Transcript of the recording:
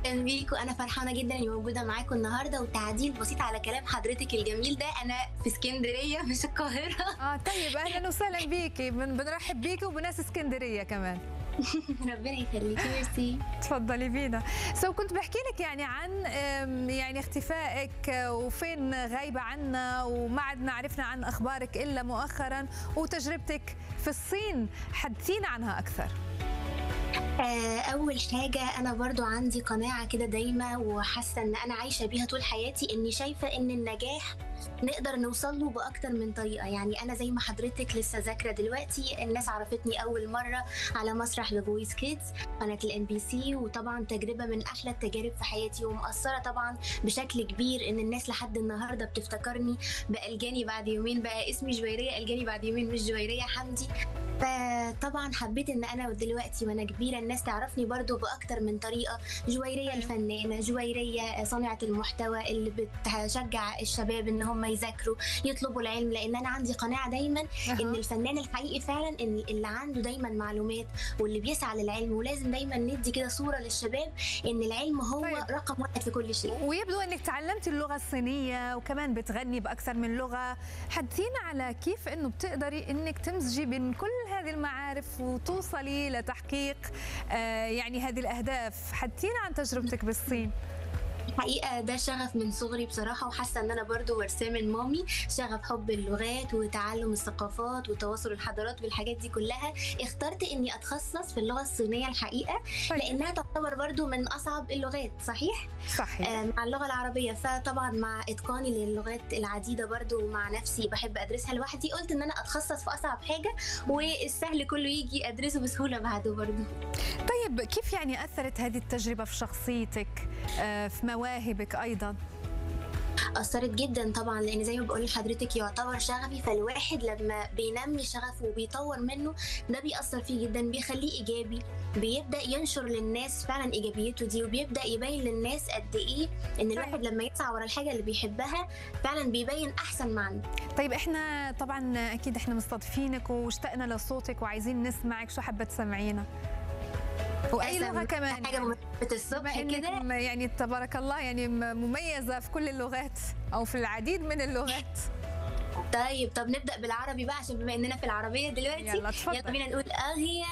اهلا بيكم انا فرحانه جدا اني موجوده معاكم النهارده وتعديل بسيط على كلام حضرتك الجميل ده انا في اسكندريه مش القاهره اه طيب اهلا وسهلا بيكي بن- بنرحب بيكي وبناس اسكندريه كمان ربنا يخليكي ميرسي تفضلي بينا سو كنت بحكي لك يعني عن أم، يعني اختفائك آه، وفين غايبه عنا وما عدنا عرفنا عن اخبارك الا مؤخرا وتجربتك في الصين حدثينا عنها اكثر آه، اول حاجه انا برضو عندي قناعه كده دايما وحاسه ان انا عايشه بيها طول حياتي اني شايفه ان النجاح نقدر نوصل له باكتر من طريقه يعني انا زي ما حضرتك لسه ذاكره دلوقتي الناس عرفتني اول مره على مسرح ذا فويس كيدز قناه الان بي سي وطبعا تجربه من احلى التجارب في حياتي ومؤثره طبعا بشكل كبير ان الناس لحد النهارده بتفتكرني بالجاني بعد يومين بقى اسمي جويريه الجاني بعد يومين مش جويريه حمدي فطبعا حبيت ان انا دلوقتي وانا كبيره الناس تعرفني برضو باكتر من طريقه جويريه الفنانه جويريه صانعه المحتوى اللي بتشجع الشباب ان هم يذاكروا يطلبوا العلم لان انا عندي قناعه دايما ان الفنان الحقيقي فعلا ان اللي عنده دايما معلومات واللي بيسعى للعلم ولازم دايما ندي كده صوره للشباب ان العلم هو طيب. رقم واحد في كل شيء ويبدو انك تعلمتي اللغه الصينيه وكمان بتغني باكثر من لغه حدثينا على كيف انه بتقدري انك تمزجي بين كل هذه المعارف وتوصلي لتحقيق آه، يعني هذه الاهداف حدثينا عن تجربتك بالصين الحقيقه ده شغف من صغري بصراحه وحاسه ان انا برضو ورثاه من مامي شغف حب اللغات وتعلم الثقافات وتواصل الحضارات والحاجات دي كلها اخترت اني اتخصص في اللغه الصينيه الحقيقه طيب. لانها تعتبر برضو من اصعب اللغات صحيح صحيح آه، مع اللغه العربيه فطبعا مع اتقاني للغات العديده برضو مع نفسي بحب ادرسها لوحدي قلت ان انا اتخصص في اصعب حاجه والسهل كله يجي ادرسه بسهوله بعده برضو طيب كيف يعني اثرت هذه التجربه في شخصيتك آه، في مواهبك ايضا أثرت جدا طبعا لأن زي ما بقول لحضرتك يعتبر شغفي فالواحد لما بينمي شغفه وبيطور منه ده بيأثر فيه جدا بيخليه إيجابي بيبدأ ينشر للناس فعلا إيجابيته دي وبيبدأ يبين للناس قد إيه إن الواحد لما يسعى ورا الحاجة اللي بيحبها فعلا بيبين أحسن ما عنده طيب احنا طبعا اكيد احنا مستضيفينك واشتقنا لصوتك وعايزين نسمعك شو حابه تسمعينا واي أسم- لغه كمان حاجة يعني. مهمة الصبح بما كده انك م- يعني تبارك الله يعني م- مميزه في كل اللغات او في العديد من اللغات طيب طب نبدأ بالعربي بقى عشان بما إننا في العربية دلوقتي يلا اتفضل. يلا بينا نقول أغيا